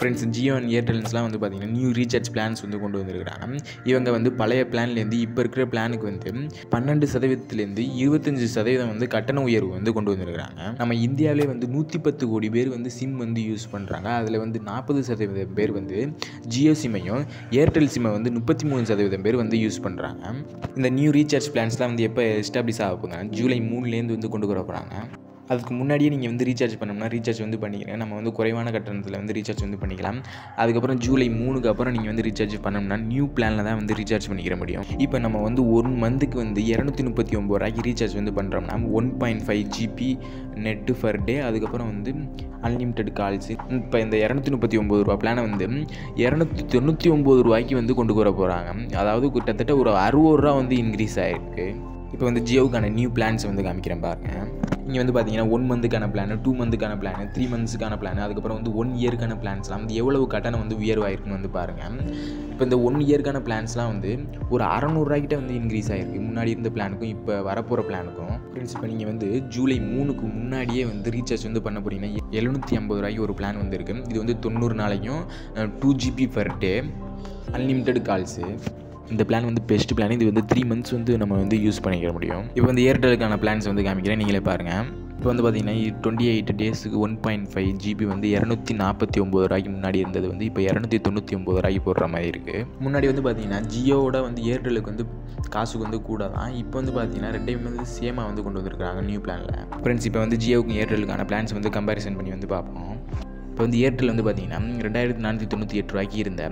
friends Jio and ஏர்டெல்ஸ்லாம் வந்து பார்த்திங்கன்னா new recharge plans வந்து கொண்டு வந்திருக்கிறாங்க இவங்க வந்து பழைய பிளான்லேருந்து இப்போ இருக்கிற பிளானுக்கு வந்து பன்னெண்டு சதவீதத்துலேருந்து இருபத்தஞ்சி சதவீதம் வந்து கட்டண உயர்வு வந்து கொண்டு வந்திருக்கிறாங்க நம்ம இந்தியாவிலே வந்து நூற்றி பத்து கோடி பேர் வந்து சிம் வந்து யூஸ் பண்ணுறாங்க அதில் வந்து நாற்பது சதவீதம் பேர் வந்து ஜியோ சிம்மையும் ஏர்டெல் சிம்மை வந்து முப்பத்தி மூணு சதவீதம் பேர் வந்து யூஸ் பண்ணுறாங்க இந்த நியூ ரீசார்ஜ் பிளான்ஸ்லாம் வந்து எப்போ எஸ்டாப்ளிஷ் ஆக போகிறாங்க ஜூலை மூணுலேருந்து வந்து கொண்டு வர போகிறாங்க அதுக்கு முன்னாடியே நீங்கள் வந்து ரீசார்ஜ் பண்ணோம்னா ரீசார்ஜ் வந்து பண்ணிக்கிறேன் நம்ம வந்து குறைவான கட்டணத்தில் வந்து ரீசார்ஜ் வந்து பண்ணிக்கலாம் அதுக்கப்புறம் ஜூலை மூணுக்கு அப்புறம் நீங்கள் வந்து ரீசார்ஜ் பண்ணோம்னா நியூ பிளானில் தான் வந்து ரீசார்ஜ் பண்ணிக்கிற முடியும் இப்போ நம்ம வந்து ஒன் மந்த்துக்கு வந்து இரநூத்தி முப்பத்தி ஒம்பது ரூபாய்க்கு ரீசார்ஜ் வந்து பண்ணுறோம்னா one point five GB net per day அதுக்கப்புறம் வந்து அன்லிமிட்டெட் கால்ஸு இப்போ இந்த இரநூத்தி முப்பத்தி ஒம்பது ரூபா பிளானை வந்து இரநூத்தி தொண்ணூற்றி ஒம்பது ரூபாய்க்கு வந்து கொண்டு வர போகிறாங்க அதாவது கிட்டத்தட்ட ஒரு அறுபது ரூபா வந்து இன்க்ரீஸ் ஆகிருக்கு இப்போ வந்து ஜியோவுக்கான நியூ பிளான்ஸ் வந்து காமிக்கிறேன் பாருங்கள் இங்கே வந்து பார்த்தீங்கன்னா ஒன் மந்த்துக்கான பிளான் டூ மந்த்துக்கான பிளான் த்ரீ மந்த்ஸுக்கான பிளான் அதுக்கப்புறம் வந்து ஒன் இயருக்கான பிளான்ஸ்லாம் வந்து எவ்வளவு கட்டணம் வந்து உயர்வாயிருக்குன்னு வந்து பாருங்கள் இப்போ இந்த ஒன் இயருக்கான பிளான்ஸ்லாம் வந்து ஒரு அறநூறுரூவாய்க்கிட்ட வந்து இன்க்ரீஸ் ஆகிருக்கு முன்னாடி இருந்த பிளானுக்கும் இப்போ வரப்போகிற பிளானுக்கும் ஃப்ரெண்ட்ஸ் இப்போ நீங்கள் வந்து ஜூலை மூணுக்கு முன்னாடியே வந்து ரீசார்ஜ் வந்து பண்ண போகிறீங்கன்னா எழுநூற்றி ஐம்பது ரூபாய்க்கு ஒரு பிளான் வந்து இருக்குது இது வந்து தொண்ணூறு நாளைக்கும் two GB per day unlimited calls இந்த பிளான் வந்து பெஸ்ட் பிளான் இது வந்து த்ரீ மந்த்ஸ் வந்து நம்ம வந்து யூஸ் பண்ணிக்க முடியும் இப்போ வந்து ஏர்டெலுக்கான பிளான்ஸ் வந்து காமிக்கிறேன் நீங்களே பாருங்கள் இப்போ வந்து பார்த்தீங்கன்னா டுவெண்ட்டி எயிட் டேஸுக்கு ஒன் பாயிண்ட் ஃபைவ் ஜிபி வந்து இரநூத்தி நாற்பத்தி ஒம்பது ரூபாய்க்கு முன்னாடி இருந்தது வந்து இப்போ இரநூத்தி தொண்ணூற்றி ஒம்பது ரூபாய்க்கு போடுற மாதிரி இருக்குது முன்னாடி வந்து பார்த்தீங்கன்னா ஜியோவோட வந்து ஏர்டெலுக்கு வந்து காசுக்கு வந்து கூட தான் இப்போ வந்து பார்த்தீங்கன்னா ரெண்டையும் வந்து சேமாக வந்து கொண்டு வந்திருக்காங்க நியூ பிளானில் ஃப்ரெண்ட்ஸ் இப்போ வந்து ஜியோவுக்கும் ஏர்டெலுக்கான பிளான்ஸ் வந்து கம்பேரிசன் பண்ணி வந்து பார்ப்போம் இப்போ வந்து ஏர்டெல் வந்து பார்த்தீங்கன்னா ரெண்டாயிரத்தி நானூற்றி தொண்ணூற்றி எட்டு ரூபாய்க்கு இருந்த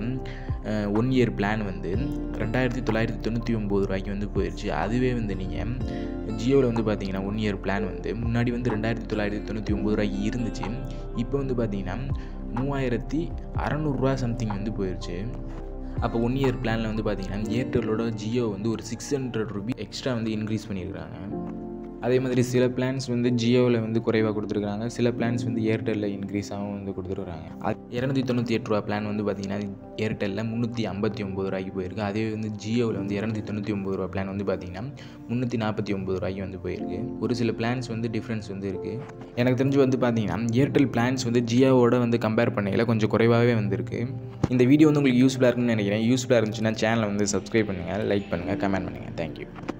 ஒன் இயர் பிளான் வந்து ரெண்டாயிரத்தி தொள்ளாயிரத்தி தொண்ணூற்றி ஒம்பது ரூபாய்க்கு வந்து போயிடுச்சு அதுவே வந்து நீங்கள் ஜியோவில் வந்து பார்த்தீங்கன்னா ஒன் இயர் பிளான் வந்து முன்னாடி வந்து ரெண்டாயிரத்தி தொள்ளாயிரத்தி தொண்ணூற்றி ஒம்பது ரூபாய்க்கு இருந்துச்சு இப்போ வந்து பார்த்தீங்கன்னா மூவாயிரத்தி அறநூறுரூவா சம்திங் வந்து போயிடுச்சு அப்போ ஒன் இயர் பிளானில் வந்து பார்த்தீங்கன்னா ஏர்டெல்லோட ஜியோ வந்து ஒரு சிக்ஸ் ஹண்ட்ரட் ருபி எக்ஸ்ட்ரா வந்து இன்க்ரீஸ் பண்ணியிருக்காங்க அதே மாதிரி சில பிளான்ஸ் வந்து ஜியோவில் வந்து குறைவாக கொடுத்துருக்காங்க சில பிளான்ஸ் வந்து ஏர்டெல்லில் இன்க்ரீஸாகவும் வந்து கொடுத்துருக்காங்க அது இரநூத்தி தொண்ணூற்றி எட்டு ரூபா பிளான் வந்து பார்த்திங்கன்னா ஏர்டெல்லில் முந்நூற்றி ஐம்பத்தி ஒம்பது ரூபாய்க்கு போயிருக்கு அதே வந்து ஜியோவில் வந்து இரநூத்தி தொண்ணூற்றி ஒம்பது ரூபா பிளான் வந்து பார்த்திங்கன்னா முந்நூற்றி நாற்பத்தி ஒம்பது ரூபாய்க்கு வந்து போயிருக்கு ஒரு சில பிளான்ஸ் வந்து டிஃப்ரென்ஸ் வந்து இருக்குது எனக்கு தெரிஞ்சு வந்து பார்த்திங்கன்னா ஏர்டெல் பிளான்ஸ் வந்து ஜியோவோட வந்து கம்பேர் பண்ணையில் கொஞ்சம் குறைவாகவே வந்திருக்கு இந்த வீடியோ வந்து உங்களுக்கு யூஸ்ஃபுல்லாக இருக்குன்னு நினைக்கிறேன் யூஸ்ஃபுல்லாக இருந்துச்சுன்னா சேனலை வந்து சப்ஸ்கிரைப் பண்ணுங்கள் லைக் பண்ணுங்கள் கமெண்ட் பண்ணுங்கள் தேங்க்யூ